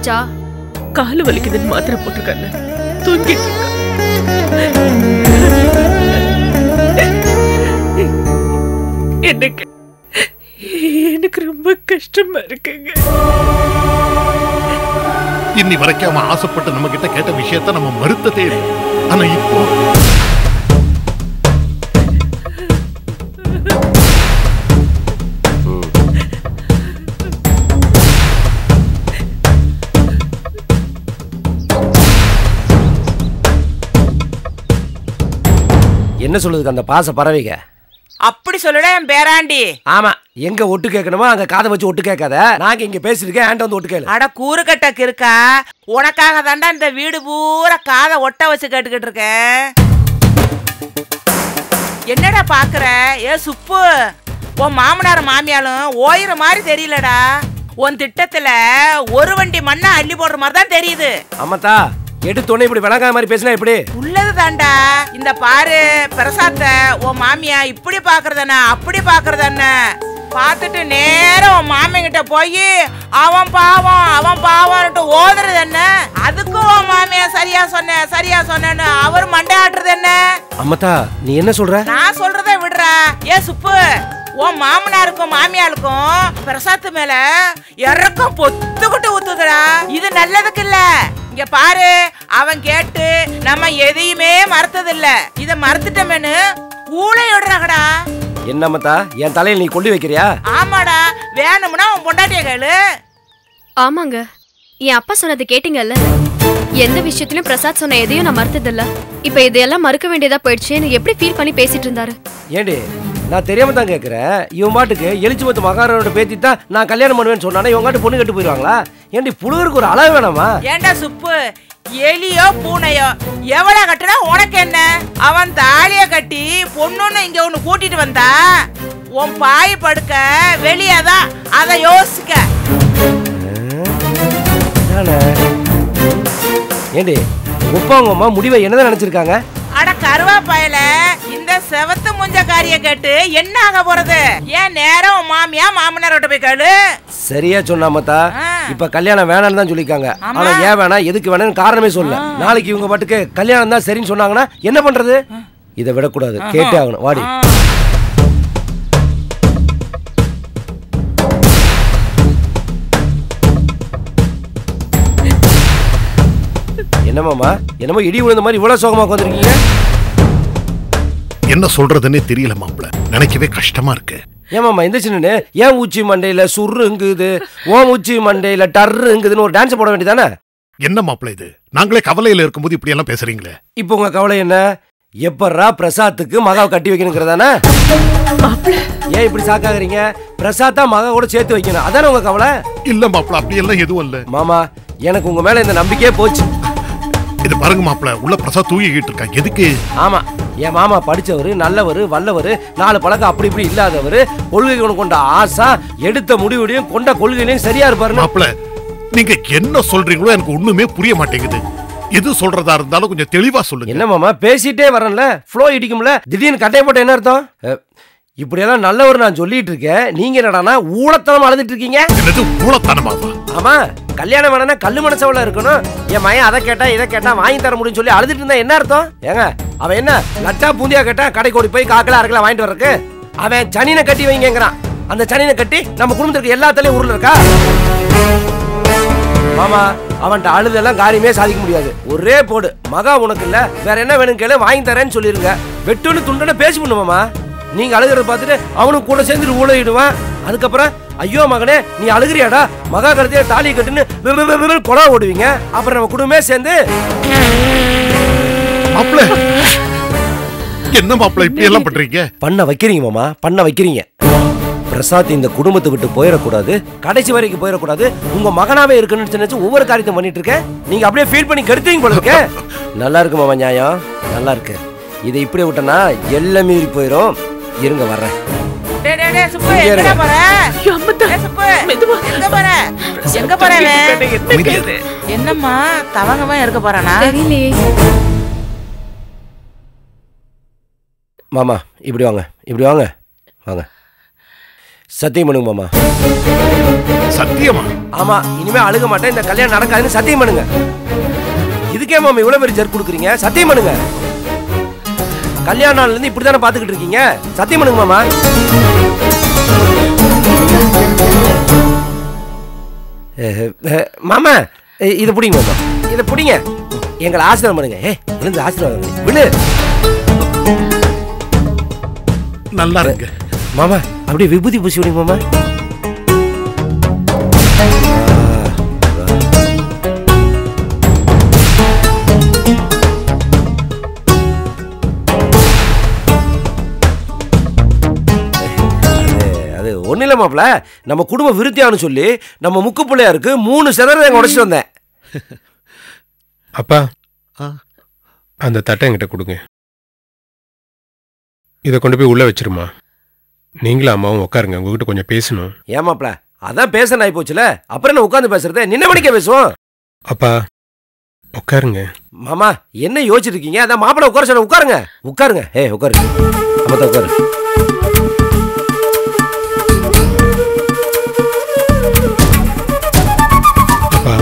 ஆயிடுச்சா காலு வலிக்குதுன்னு மாத்திரை போட்டிருக்காங்க தூங்கிட்டு இருக்கா எனக்கு எனக்கு ரொம்ப கஷ்டமா இருக்குங்க இன்னி வரைக்கும் அவன் ஆசைப்பட்டு நம்ம கிட்ட கேட்ட விஷயத்த நம்ம மறுத்ததே இல்லை ஆனா இப்போ என்ன சொல்லுதுக்கு அந்த பாச பறவைங்க அப்படி சொல்லுடா என் பேராண்டி ஆமா எங்க ஒட்டு கேட்கணுமோ அங்க காதை வச்சு ஒட்டு கேட்காத நாங்க இங்க பேசிருக்கேன் ஏன்ட்ட வந்து ஒட்டு கேளு அட கூறுகட்டக்கு இருக்கா உனக்காக தாண்டா இந்த வீடு பூரா காதை ஒட்ட வச்சு கேட்டுக்கிட்டு இருக்கேன் என்னடா பாக்குற ஏ சுப்பு உன் மாமனார் மாமியாலும் ஓயிற மாதிரி தெரியலடா உன் திட்டத்துல ஒரு வண்டி மண்ணை அள்ளி போடுற மாதிரி தான் தெரியுது அம்மத்தா எடுத்தோடனே இப்படி விளங்காத மாதிரி பேசினா எப்படி உள்ளது தாண்டா இந்த பாரு பிரசாத்த உன் மாமியா இப்படி பாக்குறதண்ணா அப்படி பாக்குறதண்ண பார்த்துட்டு நேரம் உன் மாமிங்கிட்ட போய் அவன் பாவம் அவன் பாவம்னுட்டு ஓதுறது என்ன அதுக்கும் உன் மாமியா சரியா சொன்ன சரியா சொன்னேன்னு அவர் மண்டையாட்டுறது என்ன அம்மத்தா நீ என்ன சொல்ற நான் சொல்றத விடுறா ஏ சுப்பு உன் மாமனாருக்கும் மாமியாளுக்கும் பிரசாத்து மேல இறக்கம் பொத்துக்கிட்டு ஊத்துதுடா இது நல்லதுக்கு இல்ல இங்க பாரு அவன் கேட்டு நம்ம எதையுமே மறத்தது இல்ல இத மறந்துட்டோமேனு ஊழை விடுறாங்கடா என்ன அம்மத்தா என் தலையில நீ கொண்டு வைக்கிறியா ஆமாடா வேணும்னா உன் பொண்டாட்டிய கேளு ஆமாங்க என் அப்பா சொன்னது கேட்டீங்கல்ல எந்த விஷயத்திலும் பிரசாத் சொன்ன எதையும் நான் மறுத்ததில்ல இப்ப இதையெல்லாம் மறுக்க வேண்டியதா போயிடுச்சேன்னு எப்படி ஃபீல் பண்ணி பேசிட்டு இருந்தாரு ஏண்டி நான் தெரியாம தான் கேட்குறேன் இவன் பாட்டுக்கு எலிச்சபத்து மகாராணோட பேத்தி தான் நான் கல்யாணம் பண்ணுவேன்னு சொன்னானே இவங்க பாட்டு பொண்ணு கட்டு போயிடுவாங்களா ஏண்டி புழுவருக்கு ஒரு அளவு வேணாமா ஏண்டா சுப்பு எலியோ பூனையோ எவ்வளவு கட்டுனா உனக்கு என்ன அவன் தாலிய கட்டி பொண்ணுன்னு இங்க ஒண்ணு கூட்டிட்டு வந்தா உன் பாய் படுக்க வெளியதான் அதை யோசிக்க அதானே. ஏண்டி உப்பா உங்க அம்மா முடிவை என்னதான் நினைச்சிருக்காங்க அட கருவா பயல இந்த செவத்து முஞ்ச காரிய கேட்டு என்ன ஆக போறது ஏன் நேரம் உன் மாமியா மாமனாரோட போய் கேளு சரியா சொன்னாமத்தா ஆ. இப்ப கல்யாணம் வேணாம்னு தான் சொல்லிருக்காங்க ஆமா. ஆனா ஏன் வேணாம் எதுக்கு வேணாம்னு காரணமே சொல்ல நாளைக்கு இவங்க பாட்டுக்கு கல்யாணம் தான் சரின்னு சொன்னாங்கன்னா என்ன பண்றது இதை விடக்கூடாது கேட்டே ஆகணும் வாடி ஆ. என்னமாமா என்னமோ இடி விழுந்த மாதிரி இவ்வளவு சோகமா உட்காந்துருக்கீங்க என்ன சொல்றதுன்னே தெரியல மாப்பிள நினைக்கவே கஷ்டமா இருக்கு ஏமாமா இந்த சின்ன ஏன் உச்சி மண்டையில சுருங்குது ஓம் உச்சி மண்டையில டர்ருங்குதுன்னு ஒரு டான்ஸ் போட வேண்டியதானே என்ன மாப்பிள இது நாங்களே கவலையில இருக்கும்போது இப்படி எல்லாம் பேசுறீங்களே இப்போ உங்க கவலை என்ன எப்பட்றா பிரசாத்துக்கு மகாவை கட்டி வைக்கணுங்கிறதானே ஏன் இப்படி சாக்காகிறீங்க பிரசாத்தா மகா கூட சேர்த்து வைக்கணும் அதானே உங்க கவலை இல்ல மாப்பிள அப்படி எல்லாம் எதுவும் இல்ல மாமா எனக்கு உங்க மேல இந்த நம்பிக்கையே போச்சு இது பாருங்க மாப்பிள உள்ள பிரசாத் தூங்கிக்கிட்டு இருக்கான் எதுக்கு ஆமா என் மாமா படிச்சவரு நல்லவரு வல்லவரு நாலு பழக்கம் அப்படி இப்படி இல்லாதவரு கொள்கை கொண்ட ஆசா எடுத்த முடிவுடையும் கொண்ட கொள்கையிலையும் சரியா இருப்பாருன்னு மாப்பிள நீங்க என்ன சொல்றீங்களோ எனக்கு ஒண்ணுமே புரிய மாட்டேங்குது எது சொல்றதா இருந்தாலும் கொஞ்சம் தெளிவா சொல்லுங்க என்ன மாமா பேசிட்டே வரேன்ல ஃப்ளோ இடிக்கும்ல திடீர்னு கட்டை போட்ட என்ன அர்த்தம் அஹ், இப்படியெல்லாம் நல்லவர் நான் சொல்லிட்டு இருக்கேன் நீங்க என்னடானா ஊழத்தனமா அழுதுட்டு இருக்கீங்க என்னது மூலத்தனமாவா ஆமா கல்யாணம் வேணா கல்லு மனசவள இருக்கணும் என் மயன் அதை கேட்டா இதை கேட்டா வாங்கி தர முடியும்னு சொல்லி அழுதுட்டு இருந்தா என்ன அர்த்தம் ஏங்க அவன் என்ன லட்டா பூந்தியா கேட்டா கடைக்கு ஓடி போய் காக்கலா அரைக்கலாம் வாங்கிட்டு வர்றதுக்கு அவன் சனினை கட்டி வைங்கிறான் அந்த சனினை கட்டி நம்ம குடும்பத்துக்கு எல்லாத்துலயும் ஊர்ல இருக்கா மாமா அவன்கிட்ட அழுதெல்லாம் காரியமே சாதிக்க முடியாது ஒரே போடு மகா உனக்கு இல்ல வேற என்ன வேணும் கேளு வாங்கி தரேன்னு சொல்லிருங்க வெட்டுன்னு துண்டுன்னு பேசி பண்ணுமாமா நீங்க அழுகிறத பார்த்துட்டு அவனும் கூட சேர்ந்துட்டு ஊழையிடுவான் அதுக்கப்புறம் ஐயோ மகனே நீ அழுகிறியாடா மகா கழுத்தைய தாலி கட்டுன்னு கொடா ஓடுவீங்க அப்புறம் நம்ம குடும்பமே சேர்ந்து மாப்பிள என்ன மாப்பிள இப்படி எல்லாம் பண்றீங்க பண்ண வைக்கிறீங்க மாமா பண்ண வைக்கிறீங்க பிரசாத் இந்த குடும்பத்தை விட்டு போயிடக்கூடாது கடைசி வரைக்கும் போயிடக்கூடாது உங்க மகனாவே இருக்குன்னு நினைச்சு ஒவ்வொரு காரியத்தையும் பண்ணிட்டு இருக்கேன் நீங்க அப்படியே ஃபீல் பண்ணி கெடுத்தீங்க போல இருக்க நல்லா இருக்கு மாமா நியாயம் நல்லா இருக்கு இதை இப்படியே விட்டனா எல்லாம் மீறி போயிடும் இருங்க வர்றேன் டேய், டேய், டேய், சுப்பு, இங்கே எங்கடா இருங்க. போற? ஐயோ, அம்மத்தா. டேய், சுப்பு, மெதுவா. எங்க போற? எங்க போற அவன்? என்னங்க இது? என்னம்மா தவங்கமா இருக்க போறானா தெரியலையே மாமா இப்படி வாங்க இப்படி வாங்க வாங்க சத்தியம் பண்ணுங்க மாமா சத்தியமா ஆமா இனிமே அழுக மாட்டேன் இந்த கல்யாணம் நடக்காதுன்னு சத்தியம் பண்ணுங்க இதுக்கே மாமா இவ்வளவு பெரிய ஜெர்க் கொடுக்குறீங்க சத்தியம் பண்ணுங்க கல்யாண நாள்ல இருந்து இப்படி தானே பாத்துக்கிட்டு இருக்கீங்க சத்தியம் பண்ணுங்க மாமா அஹ், அஹ், மாமா அஹ், இதை பிடிங்க மாமா இதை பிடிங்க எங்களை ஆசீர்வாதம் பண்ணுங்க ஏ விழுந்து ஆசீர்வாதம் பண்ணு. விழு நல்லா இருங்க மாமா அப்படியே விபூதி பூசி விடுங்க மாமா அது- அது ஒன்றும் இல்லை மாப்பிள நம்ம குடும்ப விருத்தியான்னு சொல்லி நம்ம முக்கு பிள்ளையாருக்கு மூணு சிதறதை உடச்சிட்டு வந்தேன் அப்பா ஆ. அந்த தட்டை என்கிட்ட கொடுங்க இதை கொண்டு போய் உள்ள வச்சிருமா நீங்களும் அம்மாவும் உட்காருங்க உங்ககிட்ட கொஞ்சம் பேசணும் ஏன் மாப்பிள அதான் பேச ஆகி போச்சுல அப்புறம் என்ன உட்காந்து பேசுறது நின்ன மணிக்க பேசுவோம் அப்பா உட்காருங்க மாமா என்ன யோசிச்சுட்டு இருக்கீங்க அதான் மாப்பிள உட்கார சொல்ல உட்காருங்க உட்காருங்க ஏ உட்காரு அம்மத்தா உட்காரு அப்பா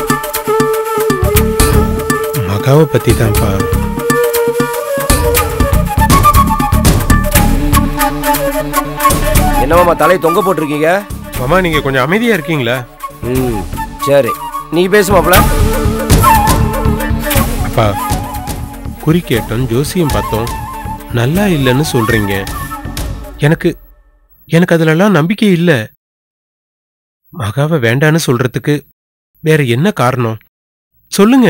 மகாவை பத்தி தான்ப்பா என்ன மாமா தலையை தொங்க போட்டிருக்கீங்க மாமா நீங்க கொஞ்சம் அமைதியா இருக்கீங்களா ம் சரி நீ பேசு மாப்பிள அப்பா குறி கேட்டோம் ஜோசியம் பார்த்தோம் நல்லா இல்லைன்னு சொல்றீங்க எனக்கு எனக்கு அதுலலாம் நம்பிக்கை இல்ல மகாவை வேண்டான்னு சொல்றதுக்கு வேற என்ன காரணம் சொல்லுங்க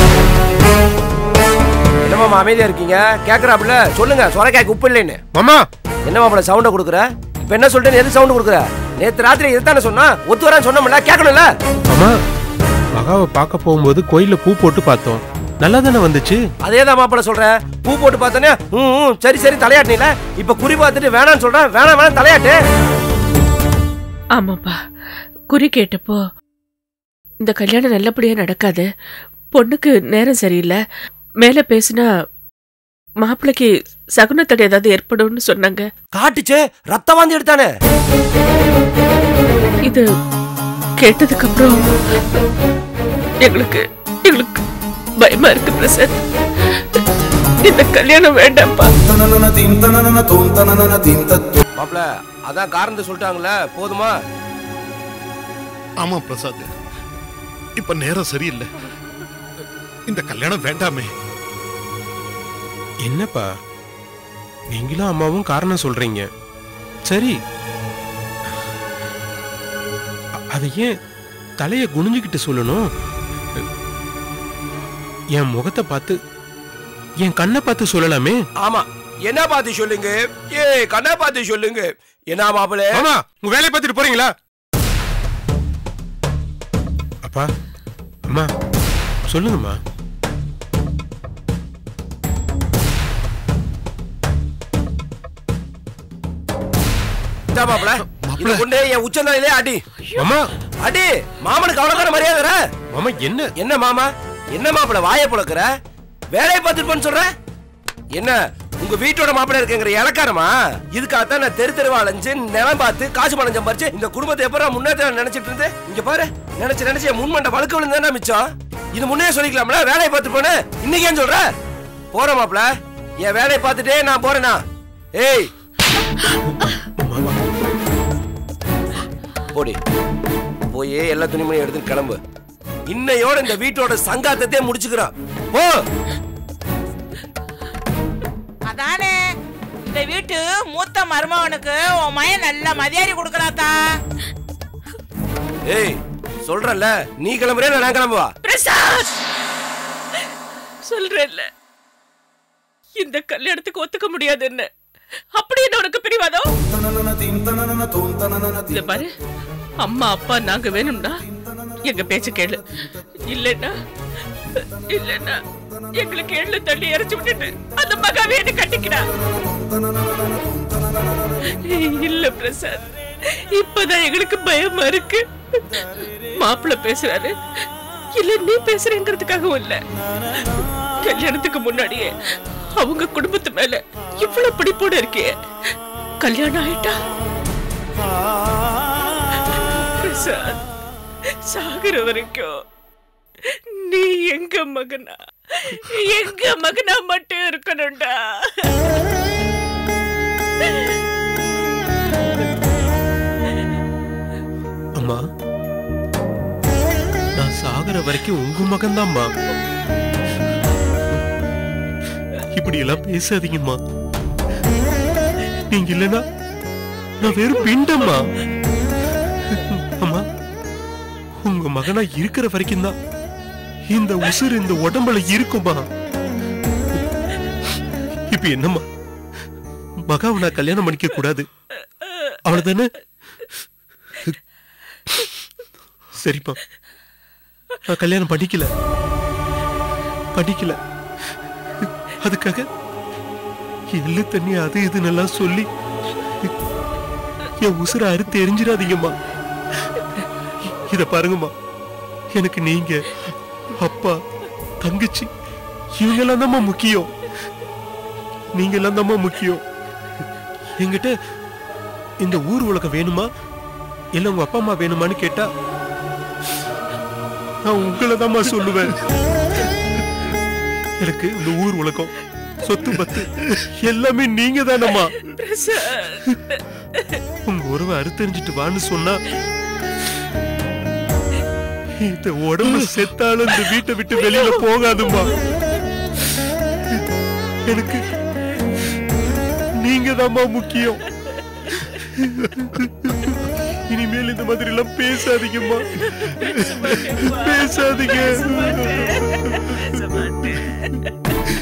என்ன மாமா அமைதியா இருக்கீங்க கேக்குறாப்புல சொல்லுங்க சொரக்காய்க்கு உப்பு இல்லைன்னு மாமா என்ன மாப்பிள சவுண்ட கொடுக்குற இப்ப என்ன சொல்லிட்டு எது சவுண்ட் கொடுக்குற நேத்து ராத்திரி இதுதானே சொன்னா ஒத்து வரான்னு சொன்னோம்ல கேட்கணும்ல மாமா மகாவை பார்க்க போகும்போது கோயில்ல பூ போட்டு பார்த்தோம் நல்லா தானே வந்துச்சு அதே தான் மாப்பிள சொல்றேன் பூ போட்டு பார்த்தனே ம் ம், சரி சரி தலையாட்டினீல இப்ப குறி பார்த்துட்டு வேணாம்னு சொல்றேன் வேணாம் வேணாம் தலையாட்டு ஆமாப்பா குறி கேட்டப்போ இந்த கல்யாணம் நல்லபடியா நடக்காது பொண்ணுக்கு நேரம் சரியில்லை மேல பேசினா மாப்பிள்ளைக்கு சகுனத்தடை ஏதாவது ஏற்படும்னு சொன்னாங்க காட்டுச்சு ரத்த வாந்தி எடுத்தானே இது கேட்டதுக்கு அப்புறம் எங்களுக்கு எங்களுக்கு பயமா இருக்கு பிரசாத் இந்த கல்யாணம் வேண்டாம்ப்பா மாப்பிள அதான் காரணத்தை சொல்லிட்டாங்கல்ல போதுமா ஆமா பிரசாத் இப்ப நேரம் சரியில்லை இந்த கல்யாணம் வேண்டாமே என்னப்பா நீங்களும் அம்மாவும் காரணம் சொல்றீங்க சரி அ- அதை ஏன் தலைய குனிஞ்சுக்கிட்டு சொல்லணும் என் முகத்தை பார்த்து என் கண்ணை பார்த்து சொல்லலாமே ஆமா என்ன பார்த்து சொல்லுங்க ஏ கண்ணா பார்த்து சொல்லுங்க என்ன மாப்பிள மாமா உங்க வேலையை பார்த்துட்டு போறீங்களா அப்பா அம்மா சொல்லுங்கம்மா மாப்பிள இத கொண்டு என் உச்சந்தாயிலே அடி மாமா அடி மாமனுக்கு அவ்வளவுதான மரியாதை மாமா என்ன என்ன மாமா என்ன மாப்பிள வாயை புழக்கிற வேலையை பார்த்துட்டு போன்னு சொல்ற என்ன உங்க வீட்டோட மாப்பிள இருக்குங்கிற இலக்காரமா இதுக்காகத்தான் நான் தெரு தெருவா அலைஞ்சு நிலம் பார்த்து காசு பணம் சம்பாரிச்சு இந்த குடும்பத்தை எப்பறம் முன்னேற்ற நினைச்சிட்டு இருந்தேன் இங்க பாரு நினைச்சு நினைச்சு என் முன்மண்ட வழுக்க விழுந்தா மிச்சம் இது முன்னே சொல்லிக்கலாம்ல வேலையை பார்த்துட்டு போன இன்னைக்கு ஏன் சொல்ற போற மாப்பிள என் வேலையை பார்த்துட்டே நான் போறேனா ஏய் போடி போய் எல்லா துணிமணியும் எடுத்து கிளம்பு இன்னையோட இந்த வீட்டோட சங்காத்தத்தையே முடிச்சுக்கிறான் போ அதானே இந்த வீட்டு மூத்த மருமகனுக்கு உன் மயன் நல்ல மதியாரி கொடுக்கறாத்தா ஏய் சொல்றல நீ கிளம்புறே நான் கிளம்புவா பிரசாத் சொல்றேன்ல இந்த கல்யாணத்துக்கு ஒத்துக்க முடியாதுன்னு அப்படி என்ன உனக்கு பிடிவாதம் இத பாரு அம்மா அப்பா நாங்க வேணும்னா எங்க பேச்ச கேளு இல்லைன்னா இல்லைன்னா எங்களுக்கு எள்ளு தள்ளி இறச்சி விட்டுட்டு அந்த மகாவே என்ன கட்டிக்கிறா இல்ல பிரசாத் இப்பதான் எங்களுக்கு பயமா இருக்கு மாப்பிள்ள பேசுறாரு இல்ல நீ பேசுறேங்கிறதுக்காகவும் இல்ல கல்யாணத்துக்கு முன்னாடியே அவங்க குடும்பத்து மேல இவ்வளவு பிடிப்போட இருக்கே கல்யாணம் ஆயிட்டா பிரசாத் சாகுற வரைக்கும் நீ எங்க மகனா எங்க மகனா மட்டும் இருக்கணும்டா அம்மா நான் சாகுற வரைக்கும் உங்க மகன்தாம்மா இப்படி எல்லாம் பேசாதீங்கம்மா நீங்க இல்லைன்னா நான் வெறும் பிண்டம்மா அம்மா உங்க மகனா இருக்கிற வரைக்கும் தான் இந்த உசுறு இந்த உடம்புல இருக்குமா இப்ப என்னம்மா மகாவை நான் கல்யாணம் பண்ணிக்க கூடாது அவ்வளவுதானே சரிப்பா நான் கல்யாணம் படிக்கல படிக்கல அதுக்காக எள்ளு தண்ணி அது இதுன்னு எல்லாம் சொல்லி என் உசுர அறுத்து எரிஞ்சிடாதீங்கம்மா இத பாருங்கம்மா எனக்கு நீங்க அப்பா தங்கச்சி இவங்க எல்லாம் தாம்மா முக்கியம் நீங்க எல்லாம் தாம்மா முக்கியம் என்கிட்ட இந்த ஊர் உலகம் வேணுமா இல்ல உங்க அப்பா அம்மா வேணுமான்னு கேட்டா நான் உங்களை தாம்மா சொல்லுவேன் எனக்கு இந்த ஊர் உலகம் சொத்து பத்து எல்லாமே நீங்க தானம்மா பிரசாத் உங்க உறவை அறுத்தறிஞ்சிட்டு வான்னு சொன்னா இந்த உடம்பு செத்தாலும் இந்த வீட்டை விட்டு வெளியில போகாதும்மா எனக்கு நீங்க தாம்மா முக்கியம் இனிமேல் இந்த மாதிரி எல்லாம் பேசாதீங்கம்மா பேசாதீங்க பேச மாட்டேன்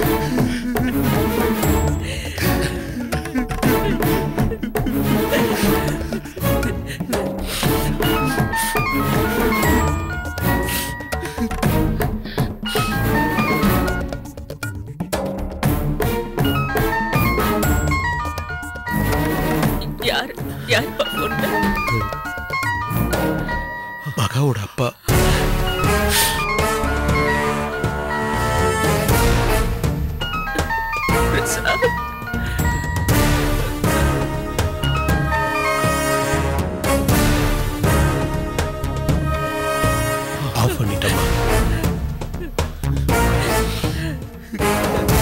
யார் யார் பொண்ணு மகாவோட அப்பா பிரசாத் ஆஃப் பண்ணிட்டம்மா